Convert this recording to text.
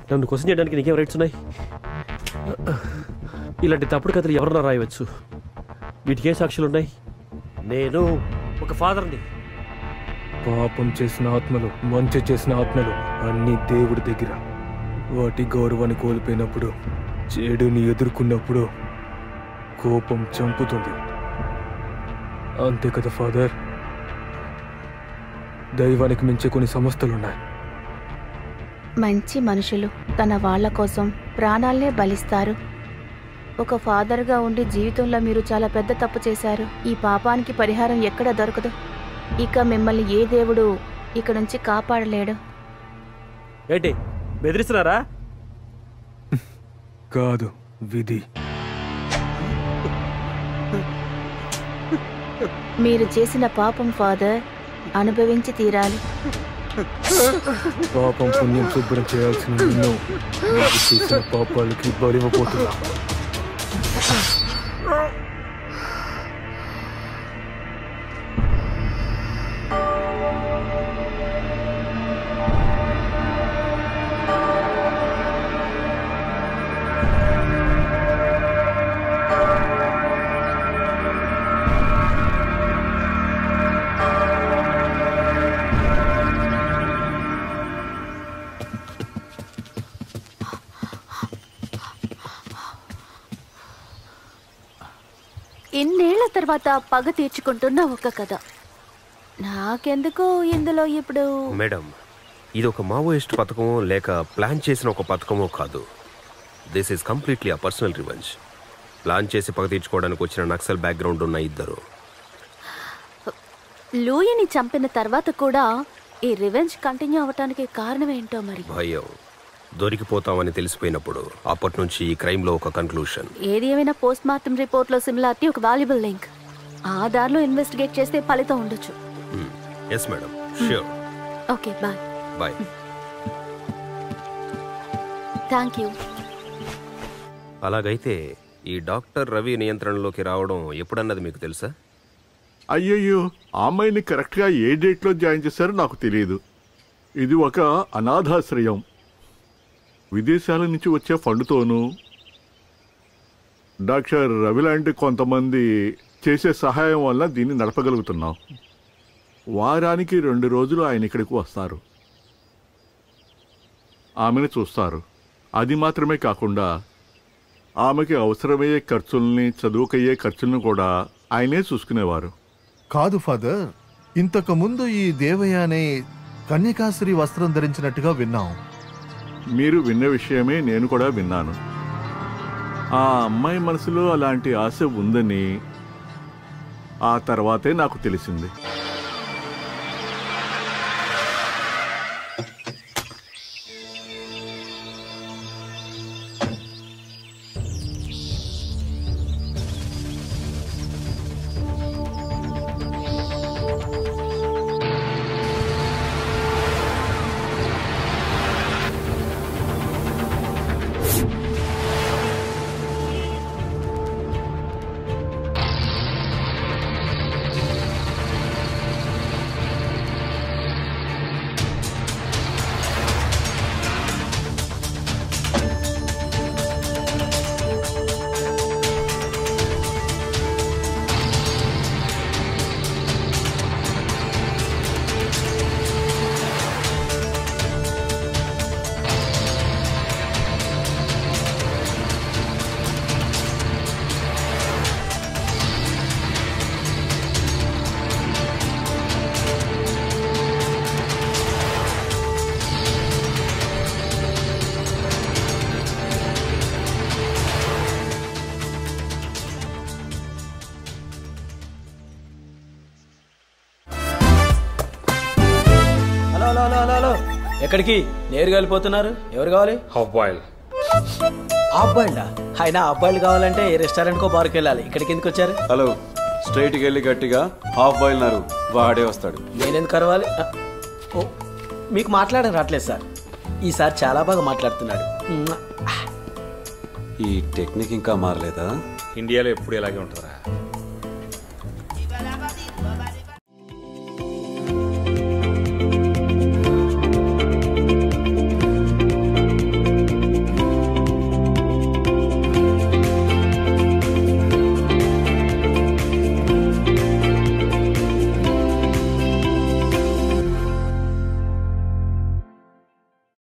నన్ను క్వశ్చన్ చేయడానికి నీకేం రైట్స్ ఉన్నాయి ఇలాంటి తప్పుడు కథలు ఎవరన్నా రాయవచ్చు వీటికి ఏ సాక్షులు ఉన్నాయి నేను ఒక ఫాదర్ని పాపం చేసిన ఆత్మలు మంచి చేసిన ఆత్మలు అన్ని దేవుడి దగ్గర వాటి గౌరవాన్ని కోల్పోయినప్పుడు చెడుని ఎదుర్కొన్నప్పుడు కోపం చంపుతుంది అంతే కదా ఫాదర్ దైవానికి మించే కొన్ని సంస్థలున్నాయి మంచి మనుషులు తన వాళ్ళ కోసం ప్రాణాలనే బలిస్తారు ఒక ఫాదర్గా ఉండి జీవితంలో మీరు చాలా పెద్ద తప్పు చేశారు ఈ పాపానికి పరిహారం ఎక్కడ దొరకదు ఇక మిమ్మల్ని ఏ దేవుడు ఇక నుంచి కాపాడలేడు ఏంటి బెదిరిస్తున్నారా కాదు విధి మీరు చేసిన పాపం ఫాదర్ అనుభవించి తీరాలి పాపం పుణ్యం శుభ్రం చేయాల్సిన నిన్ను నువ్వు చేసిన పాపాలకి బలివపోతున్నా ఇన్నేళ్ల తర్వాత పగ తీర్చుకుంటున్న ఒక కథ నాకెందుకు ఇందులో ఇప్పుడు మేడం ఇది ఒక మావోయిస్ట్ పథకమో లేక ప్లాన్ చేసిన ఒక పథకమో కాదు this is completely uh personal revenge plan చేసి పగ తీర్చుకోవడానికి వచ్చిన నక్సల్ బ్యాక్గ్రౌండ్ ఉన్న ఇద్దరు లూయిని చంపిన తర్వాత కూడా ఈ రివెంజ్ కంటిన్యూ అవటానికి కారణం ఏంటో మరి భయం దొరికిపోతామని తెలిసిపోయినప్పుడు అప్పటి నుంచి ఈ క్రైమ్లో ఒక కన్క్లూషన్ ఏది ఏమైనా పోస్ట్ మార్టం రిపోర్ట్లో సిమిలారిటీ ఒక వాల్యుబుల్ లింక్ ఆ దారిలో ఇన్వెస్టిగేట్ చేస్తే ఫలితం ఉండొచ్చు yes madam sure okay bye bye thank you అలాగైతే ఈ డాక్టర్ రవి నియంత్రణలోకి రావడం ఎప్పుడన్నది మీకు తెలుసా అయ్యయ్యో ఆ అమ్మాయిని కరెక్ట్గా ఏ డేట్లో జాయిన్ చేశారో నాకు తెలియదు ఇది ఒక అనాథాశ్రయం విదేశాల నుంచి వచ్చే ఫండ్తోనూ డాక్టర్ రవి లాంటి కొంతమంది చేసే సహాయం వల్ల దీన్ని నడపగలుగుతున్నాం వారానికి రెండు రోజులు ఆయన ఇక్కడికి వస్తారు ఆమెను చూస్తారు అది మాత్రమే కాకుండా ఆమెకి అవసరమయ్యే ఖర్చుల్ని చదువుకయ్యే ఖర్చులను కూడా ఆయనే చూసుకునేవారు కాదు ఫాదర్ ఇంతకు ముందు ఈ దేవయ్య అనే కన్యకాశ్రీ వస్త్రం ధరించినట్టుగా విన్నాం మీరు విన్న విషయమే నేను కూడా విన్నాను ఆ అమ్మాయి మనసులో అలాంటి ఆశ ఉందని ఆ తర్వాతే నాకు తెలిసింది hello hello hello hello hello ఎక్కడికి నేరుగా వెళ్ళిపోతున్నారు ఎవరు కావాలి హాఫ్ బాయిల్ అబ్బాయిలా ఆయన అబ్బాయిలు కావాలంటే ఏ రెస్టారెంట్కో బార్కి వెళ్ళాలి ఇక్కడికి ఎందుకు వచ్చారు హలో స్ట్రైట్కి వెళ్ళి గట్టిగా హాఫ్ బాయిల్ అన్నారు వాడే వస్తాడు నేనెందుకు కరవాలి ఆ, ఓ మీకు మాట్లాడడం రావట్లేదు సార్ ఈసారి చాలా బాగా మాట్లాడుతున్నాడు మ్మ్. ఈ టెక్నిక్ ఇంకా మారలేదా ఇండియాలో ఎప్పుడు ఇలాగే ఉంటుందా